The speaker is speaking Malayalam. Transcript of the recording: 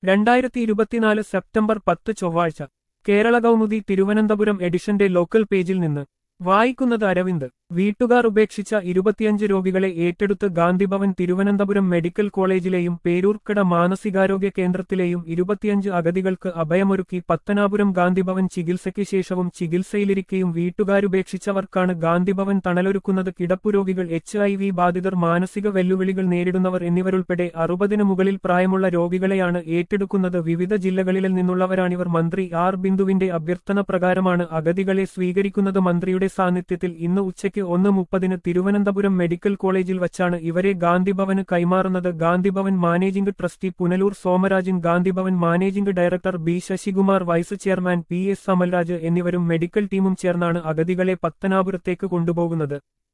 രണ്ടായിരത്തി ഇരുപത്തിനാല് സെപ്റ്റംബർ പത്ത് ചൊവ്വാഴ്ച കേരള കൗമുദി തിരുവനന്തപുരം എഡിഷന്റെ ലോക്കൽ പേജിൽ നിന്ന് വായിക്കുന്നത് അരവിന്ദ് വീട്ടുകാർ ഉപേക്ഷിച്ച ഇരുപത്തിയഞ്ച് രോഗികളെ ഏറ്റെടുത്ത് ഗാന്ധിഭവൻ തിരുവനന്തപുരം മെഡിക്കൽ കോളേജിലെയും പേരൂർക്കട മാനസികാരോഗ്യ കേന്ദ്രത്തിലെയും ഇരുപത്തിയഞ്ച് അഗതികൾക്ക് അഭയമൊരുക്കി പത്തനാപുരം ഗാന്ധിഭവൻ ചികിത്സയ്ക്ക് ശേഷവും ചികിത്സയിലിരിക്കെയും വീട്ടുകാരുപേക്ഷിച്ചവർക്കാണ് ഗാന്ധിഭവൻ തണലൊരുക്കുന്നത് കിടപ്പുരോഗികൾ എച്ച് ഐ വി ബാധിതർ മാനസിക വെല്ലുവിളികൾ നേരിടുന്നവർ എന്നിവരുൾപ്പെടെ അറുപതിന് മുകളിൽ പ്രായമുള്ള രോഗികളെയാണ് ഏറ്റെടുക്കുന്നത് വിവിധ ജില്ലകളിൽ നിന്നുള്ളവരാണിവർ മന്ത്രി ആർ ബിന്ദുവിന്റെ അഭ്യർത്ഥന പ്രകാരമാണ് അഗതികളെ സ്വീകരിക്കുന്നത് മന്ത്രിയുടെ സാന്നിധ്യത്തിൽ ഇന്ന് ഉച്ചയ്ക്ക് ഒന്ന് മുപ്പതിന് തിരുവനന്തപുരം മെഡിക്കൽ കോളേജിൽ വച്ചാണ് ഇവരെ ഗാന്ധിഭവന് കൈമാറുന്നത് Gandhibhavan managing trustee Punalur Somarajan Gandhibhavan managing director B Sasikumar vice chairman P S Amalraj എന്നിവരും മെഡിക്കൽ ടീമും ചേർന്നാണ് അഗതികളെ പത്തനാപുരത്തേക്ക് കൊണ്ടുപോകുന്നത്